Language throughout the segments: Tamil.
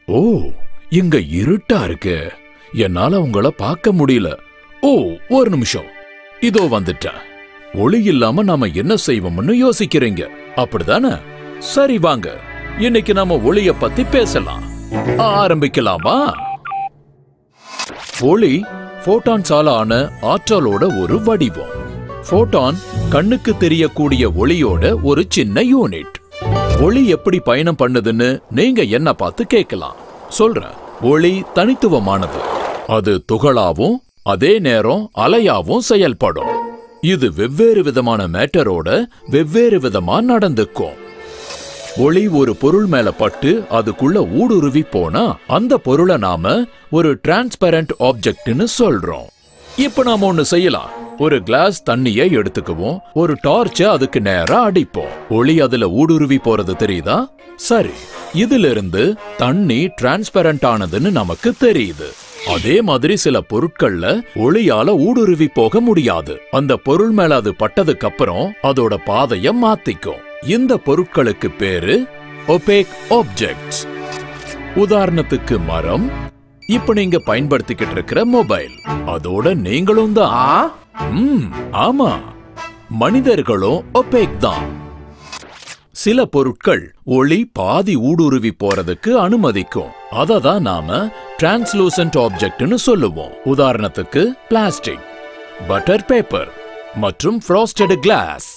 ஓ இங்க இருட்டா இருக்கு என்னால உங்கள பார்க்க முடியல ஓ ஒரு நிமிஷம் இதோ வந்துட்டேன் ஒளி இல்லாம நாம என்ன செய்வோம்னு யோசிக்கிறீங்க அப்படிதானே சரி வாங்க இன்னைக்கு நாம ஒளிய பத்தி பேசலாம் ஆரம்பிக்கலாமா ஒளி போட்டான்ஸால ஆன ஆற்றலோட ஒரு வடிவம் போட்டான் கண்ணுக்கு தெரியக்கூடிய ஒளியோட ஒரு சின்ன யூனிட் ஒளி எப்படி பயணம் பண்ணுதுன்னு நீங்க என்ன பார்த்து கேட்கலாம் சொல்றேன் ஒளி தனித்துவமானது அது துகளாவும் அதே நேரம் அலையாவும் செயல்படும் இது வெவ்வேறு விதமான மேட்டரோட வெவ்வேறு விதமா நடந்துக்கும் ஒளி ஒரு பொருள் மேல பட்டு அதுக்குள்ள ஊடுருவி போனா அந்த பொருளை நாம ஒரு டிரான்ஸ்பரண்ட் ஆப்ஜெக்ட்னு சொல்றோம் இப்ப நாம ஒண்ணு செய்யலாம் ஒரு கிளாஸ் தண்ணியை எடுத்துக்குவோம் ஒரு டார்ச்ச அதுக்கு நேரா அடிப்போம் ஒளி அதுல ஊடுருவி போறது தெரியுதா சரி இதுல இருந்து தண்ணி டிரான்ஸ்பரண்ட் ஆனதுன்னு நமக்கு தெரியுது அதே மாதிரி சில பொருட்கள்ல ஒளியால ஊடுருவி போக முடியாது அந்த பொருள் மேல அது பட்டதுக்கு அப்புறம் அதோட பாதைய மாத்திக்கும் இந்த பொருட்களுக்கு பேரு ஒபேக் ஆப்ஜெக்ட்ஸ் உதாரணத்துக்கு மரம் இப்ப நீங்க பயன்படுத்திக்கிட்டு இருக்கிற மொபைல் அதோட நீங்களும் தான் ஆ ம், ஆமா மனிதர்களும் ஒபேக் தான் சில பொருட்கள் ஒளி பாதி ஊடுருவி போறதுக்கு அனுமதிக்கும் அத தான் நாம டிரான்ஸ்லூசன்ட் ஆப்ஜெக்ட்னு சொல்லுவோம் உதாரணத்துக்கு பிளாஸ்டிக் பட்டர் பேப்பர் மற்றும் ஃப்ராஸ்டட் கிளாஸ்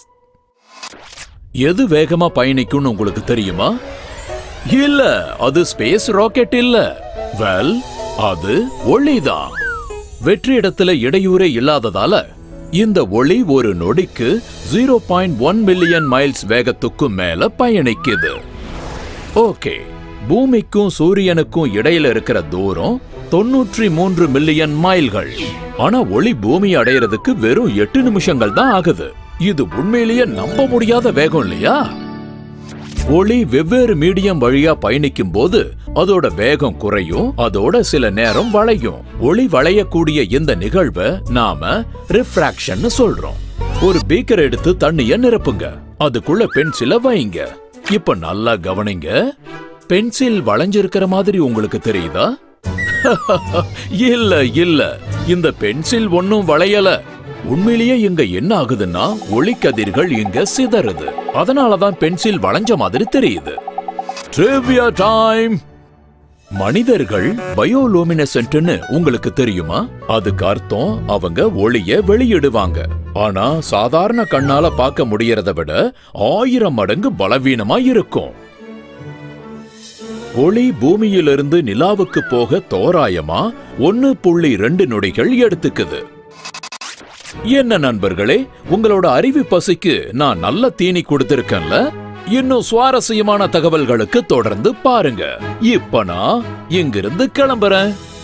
எது வேகமா பயணிக்கும்னு உங்களுக்கு தெரியுமா இல்ல அது ஸ்பேஸ் ராக்கெட் இல்ல வெல் அது ஒளிதான் வெற்றி இடத்துல இடையூறே இல்லாததால இந்த ஒளி ஒரு நொடிக்கு zero point one million miles வேகத்துக்கு மேல பயணிக்குது ஓகே பூமிக்கும் சூரியனுக்கும் இடையில இருக்கிற தூரம் தொன்னூற்றி மூன்று மில்லியன் மைல்கள் ஆனா ஒளி பூமி அடையறதுக்கு வெறும் எட்டு நிமிஷங்கள் தான் ஆகுது இது உண்மையிலேயே நம்ப முடியாத வேகம் இல்லையா ஒளி வெவ்வேறு மீடியம் வழியா பயணிக்கும் போது அதோட வேகம் குறையும் அதோட சில நேரம் வளையும் ஒளி வளையக்கூடிய இந்த நிகழ்வை நாம ரிஃப்ராக்ஷன் சொல்றோம் ஒரு பீக்கர் எடுத்து தண்ணிய நிரப்புங்க அதுக்குள்ள பென்சில வைங்க இப்ப நல்லா கவனிங்க பென்சில் வளைஞ்சிருக்கிற மாதிரி உங்களுக்கு தெரியுதா இல்ல இல்ல இந்த பென்சில் ஒன்னும் வளையல உண்மையிலேயே இங்க என்ன ஆகுதுன்னா ஒளிக்கதிர்கள் இங்க சிதறுது அதனாலதான் பென்சில் வளைஞ்ச மாதிரி தெரியுது ட்ரிவியா டைம் மனிதர்கள் பயோலூமினசென்ட்னு உங்களுக்கு தெரியுமா அதுக்கு அர்த்தம் அவங்க ஒளிய வெளியிடுவாங்க ஆனா சாதாரண கண்ணால பார்க்க முடியறத விட ஆயிரம் மடங்கு பலவீனமா இருக்கும் ஒளி பூமியிலிருந்து நிலாவுக்கு போக தோராயமா ஒன்னு புள்ளி ரெண்டு நொடிகள் எடுத்துக்குது என்ன நண்பர்களே உங்களோட அறிவு பசிக்கு நான் நல்ல தீனி கொடுத்திருக்கேன்ல இன்னும் சுவாரஸ்யமான தகவல்களுக்கு தொடர்ந்து பாருங்க இப்ப நான் இங்கிருந்து கிளம்புறேன்